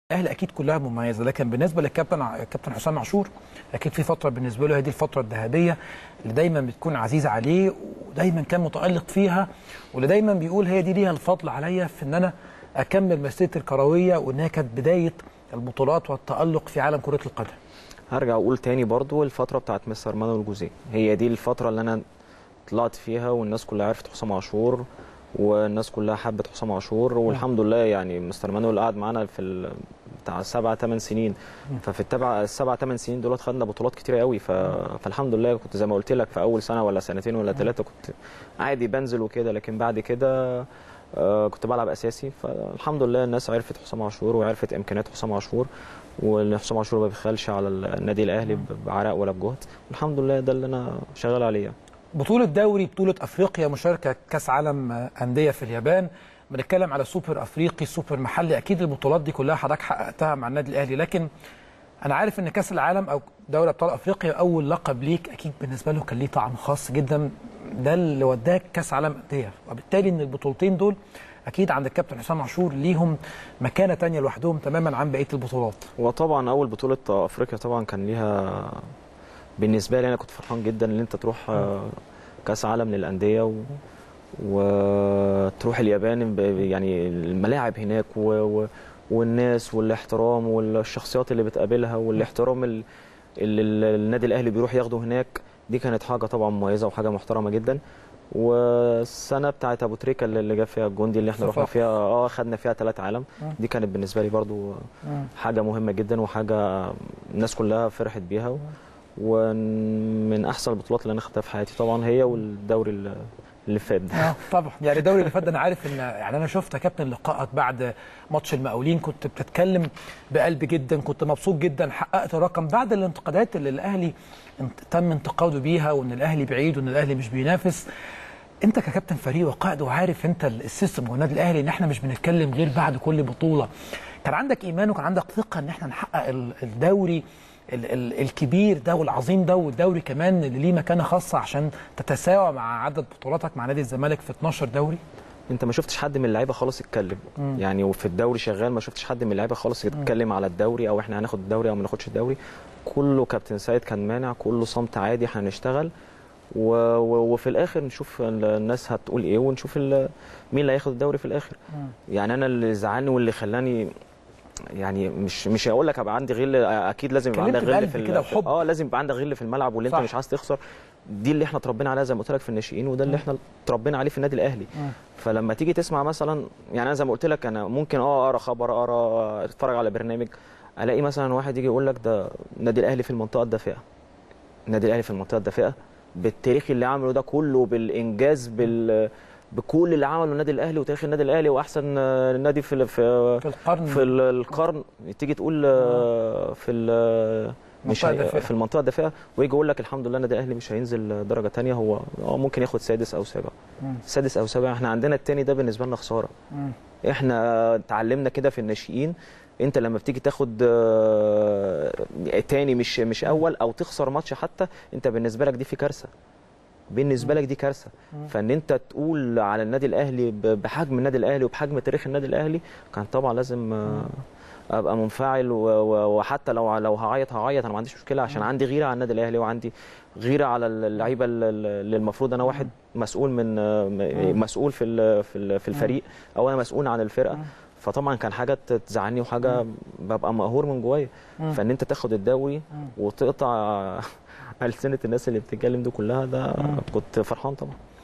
الاهلي اكيد كلها مميزه لكن بالنسبه للكابتن ع- كابتن حسام عاشور اكيد في فتره بالنسبه له هي دي الفتره الذهبيه اللي دايما بتكون عزيزه عليه ودايما كان متالق فيها واللي دايما بيقول هي دي ليها الفضل عليا في ان انا اكمل مسيرتي الكرويه وانها كانت بدايه البطولات والتالق في عالم كره القدم هرجع اقول تاني برضو الفتره بتاعت مستر مانويل جوزيه هي دي الفتره اللي انا طلعت فيها والناس كلها عرفت حسام عاشور والناس كلها حبت حسام عاشور والحمد لله يعني مستر مانويل قعد معانا في ال... بتاع سبع ثمان سنين ففي التبع السبع ثمان سنين دول خدنا بطولات كتيره قوي ف... فالحمد لله كنت زي ما قلت لك في اول سنه ولا سنتين ولا ثلاثه كنت عادي بنزل وكده لكن بعد كده آه، كنت بلعب اساسي فالحمد لله الناس عرفت حسام عاشور وعرفت امكانيات حسام عاشور وان حسام عاشور ما بيخلش على النادي الاهلي بعرق ولا بجهد الحمد لله ده اللي انا شغال عليه يعني. بطولة دوري بطولة أفريقيا مشاركة كأس عالم آه، أندية في اليابان بنتكلم على سوبر أفريقي سوبر محلي أكيد البطولات دي كلها حضرتك حققتها مع النادي الأهلي لكن أنا عارف إن كأس العالم أو دوري أبطال أفريقيا أول لقب ليك أكيد بالنسبة له كان ليه طعم خاص جدا ده اللي وداك كأس عالم أندية وبالتالي إن البطولتين دول أكيد عند الكابتن حسام عاشور ليهم مكانة تانية لوحدهم تماما عن بقية البطولات وطبعا اول بطوله افريقيا طبعا كان ليها بالنسبه لي انا كنت فرحان جدا ان انت تروح آه، كاس عالم للانديه و... وتروح اليابان ب- يعني الملاعب هناك و... و... والناس والاحترام والشخصيات اللي بتقابلها والاحترام ال- اللي ال- النادي الاهلي بيروح ياخده هناك دي كانت حاجه طبعا مميزه وحاجه محترمه جدا والسنه بتاعت ابو تريكه اللي اللي جاب فيها الجون دي اللي احنا رحنا صفاقس. فيها اه خدنا فيها ثلاث عالم دي كانت بالنسبه لي برضو حاجه مهمه جدا وحاجه الناس كلها فرحت بيها ومن احسن البطولات اللي انا خدتها في حياتي طبعا هي والدوري اللي- اللي فات ده اه طبعا يعني الدوري اللي فات ده انا عارف ان يعني انا شفت يا كابتن لقائك بعد ماتش المقاولين كنت بتتكلم بقلب جدا كنت مبسوط جدا حققت رقم بعد الانتقادات اللي الاهلي انت- تم انتقاده بيها وان الاهلي بعيد وان الاهلي مش بينافس انت ككابتن فريق وقائد وعارف انت السيستم والنادي الاهلي ان احنا مش بنتكلم غير بعد كل بطوله كان عندك ايمان وكان عندك ثقه ان احنا نحقق ال- الدوري ال- ال- الكبير ده والعظيم ده والدوري كمان اللي ليه مكانه خاصه عشان تتساوى مع عدد بطولاتك مع نادي الزمالك في 12 دوري انت ما شفتش حد من اللعيبه خالص يتكلم يعني وفي الدوري شغال ما شفتش حد من اللعيبه خالص يتكلم على الدوري او احنا هناخد الدوري او ما ناخدش الدوري كله كابتن سيد كان مانع كله صمت عادي احنا هنشتغل و... و... وفي الاخر نشوف ال- الناس هتقول ايه ونشوف ال... مين اللي هياخد الدوري في الاخر يعني انا اللي زعلني واللي خلاني يعني مش مش هقول لك ابقى عندي غل اكيد لازم يبقى عندك اتكلمت غل بقلب في ال- كده في- وحب. اه لازم يبقى عندك غل في الملعب واللي انت صح. مش عايز تخسر دي اللي احنا اتربينا عليها زي ما قلت لك في الناشئين وده اللي احنا اتربينا عليه في النادي الاهلي فلما تيجي تسمع مثلا يعني انا زي ما قلت لك انا ممكن اه اقرا خبر اقرا اتفرج على برنامج الاقي مثلا واحد يجي يقول لك ده النادي الاهلي في المنطقه الدافئه النادي الاهلي في المنطقه الدافئه بالتاريخ اللي عمله ده كله بالانجاز بال بكل اللي عمله النادي الاهلي وتاريخ النادي الاهلي واحسن آه، نادي في في في القرن في ال- القرن تيجي تقول آه، في ال- مش المنطقة هي- الدافئة. في المنطقه الدافئه ويجي يقول لك الحمد لله النادي الاهلي مش هينزل درجه تانية هو اه ممكن ياخد سادس او سابع سادس او سابع احنا عندنا التاني ده بالنسبه لنا خساره احنا اتعلمنا كده في الناشئين انت لما بتيجي تاخد آه، تاني مش مش اول او تخسر ماتش حتى انت بالنسبه لك دي في كارثه بالنسبه لك دي كارثه فان انت تقول على النادي الاهلي ب- بحجم النادي الاهلي وبحجم تاريخ النادي الاهلي كان طبعا لازم آه، ابقى منفعل و- و- وحتى لو لو هعيط هعيط انا ما عنديش مشكله عشان عندي غيره على النادي الاهلي وعندي غيره على اللعيبه ال- ال- اللي المفروض انا واحد مسؤول من آه، م- مسؤول في ال- في ال- في الفريق او انا مسؤول عن الفرقه فطبعا كان حاجه تزعلني وحاجه ببقى مقهور من جوايا فان انت تاخد الدوري وتقطع ألسنة الناس اللي بتتكلم دي كلها ده كنت فرحان طبعا